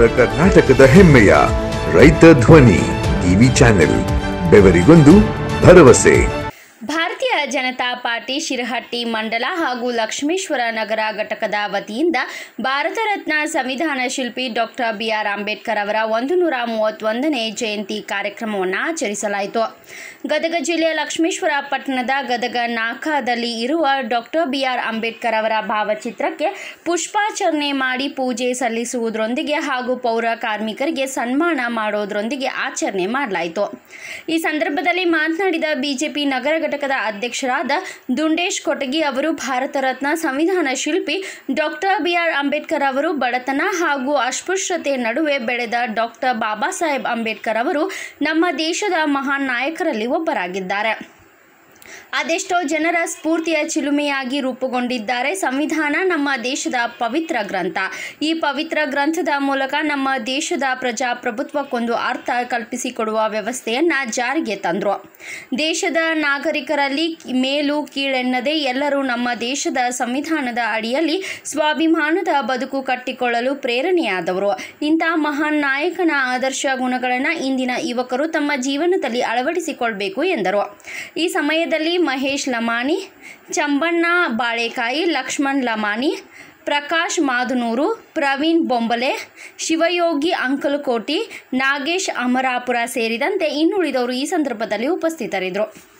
ಕರ್ನಾಟಕದ ಹೆಮ್ಮೆಯ ರೈತ ಧ್ವನಿ ಟಿವಿ ಚಾನೆಲ್ ಬೆವರಿಗೊಂದು ಭರವಸೆ ಭಾರತೀಯ ಜನತಾ ಪಾರ್ಟಿ ಶಿರಹಟ್ಟಿ ಮಂಡಲ ಹಾಗೂ ಲಕ್ಷ್ಮೇಶ್ವರ ನಗರ ಘಟಕದ ವತಿಯಿಂದ ಭಾರತ ರತ್ನ ಸಂವಿಧಾನ ಶಿಲ್ಪಿ ಡಾಕ್ಟರ್ ಬಿ ಆರ್ ಅಂಬೇಡ್ಕರ್ ಅವರ ಒಂದು ನೂರ ಮೂವತ್ತೊಂದನೇ ಜಯಂತಿ ಕಾರ್ಯಕ್ರಮವನ್ನು ಆಚರಿಸಲಾಯಿತು ಗದಗ ಜಿಲ್ಲೆಯ ಲಕ್ಷ್ಮೇಶ್ವರ ಪಟ್ಟಣದ ಗದಗ ನಾಕಾದಲ್ಲಿ ಇರುವ ಡಾಕ್ಟರ್ ಬಿ ಆರ್ ಅಂಬೇಡ್ಕರ್ ಅವರ ಭಾವಚಿತ್ರಕ್ಕೆ ಪುಷ್ಪಾಚರಣೆ ಮಾಡಿ ಪೂಜೆ ಸಲ್ಲಿಸುವುದರೊಂದಿಗೆ ಹಾಗೂ ಪೌರ ಕಾರ್ಮಿಕರಿಗೆ ಸನ್ಮಾನ ಮಾಡೋದರೊಂದಿಗೆ ಆಚರಣೆ ಮಾಡಲಾಯಿತು ಈ ಸಂದರ್ಭದಲ್ಲಿ ಮಾತನಾಡಿದ ಬಿಜೆಪಿ ನಗರ ಘಟಕದ ಅಧ್ಯಕ್ಷರಾದ ದುಂಡೇಶ್ ಕೊಟಗಿ ಅವರು ಭಾರತ ರತ್ನ ಸಂವಿಧಾನ ಶಿಲ್ಪಿ ಡಾಕ್ಟರ್ ಬಿ ಆರ್ ಅಂಬೇಡ್ಕರ್ ಅವರು ಬಡತನ ಹಾಗೂ ಅಸ್ಪೃಶ್ಯತೆ ನಡುವೆ ಬೆಳೆದ ಡಾಕ್ಟರ್ ಬಾಬಾ ಸಾಹೇಬ್ ಅಂಬೇಡ್ಕರ್ ಅವರು ನಮ್ಮ ದೇಶದ ಮಹಾನ್ ನಾಯಕರಲ್ಲಿ ಒಬ್ಬರಾಗಿದ್ದಾರೆ ಅದೆಷ್ಟೋ ಜನರ ಸ್ಫೂರ್ತಿಯ ಚಿಲುಮೆಯಾಗಿ ರೂಪುಗೊಂಡಿದ್ದಾರೆ ಸಂವಿಧಾನ ನಮ್ಮ ದೇಶದ ಪವಿತ್ರ ಗ್ರಂಥ ಈ ಪವಿತ್ರ ಗ್ರಂಥದ ಮೂಲಕ ನಮ್ಮ ದೇಶದ ಪ್ರಜಾಪ್ರಭುತ್ವಕ್ಕೊಂದು ಅರ್ಥ ಕಲ್ಪಿಸಿಕೊಡುವ ವ್ಯವಸ್ಥೆಯನ್ನು ಜಾರಿಗೆ ತಂದರು ದೇಶದ ನಾಗರಿಕರಲ್ಲಿ ಮೇಲು ಕೀಳೆನ್ನದೆ ಎಲ್ಲರೂ ನಮ್ಮ ದೇಶದ ಸಂವಿಧಾನದ ಅಡಿಯಲ್ಲಿ ಸ್ವಾಭಿಮಾನದ ಬದುಕು ಕಟ್ಟಿಕೊಳ್ಳಲು ಪ್ರೇರಣೆಯಾದವರು ಇಂಥ ಮಹಾನ್ ನಾಯಕನ ಆದರ್ಶ ಗುಣಗಳನ್ನು ಇಂದಿನ ಯುವಕರು ತಮ್ಮ ಜೀವನದಲ್ಲಿ ಅಳವಡಿಸಿಕೊಳ್ಬೇಕು ಎಂದರು ಈ ಸಮಯದಲ್ಲಿ ಮಹೇಶ್ ಲಮಾಣಿ ಚಂಬಣ್ಣ ಬಾಳೆಕಾಯಿ ಲಕ್ಷ್ಮಣ್ ಲಮಾಣಿ ಪ್ರಕಾಶ್ ಮಾದನೂರು ಪ್ರವೀಣ್ ಬೊಂಬಲೆ ಶಿವಯೋಗಿ ಅಂಕಲಕೋಟಿ ನಾಗೇಶ್ ಅಮರಾಪುರ ಸೇರಿದಂತೆ ಇನ್ನುಳಿದವರು ಈ ಸಂದರ್ಭದಲ್ಲಿ ಉಪಸ್ಥಿತರಿದ್ದರು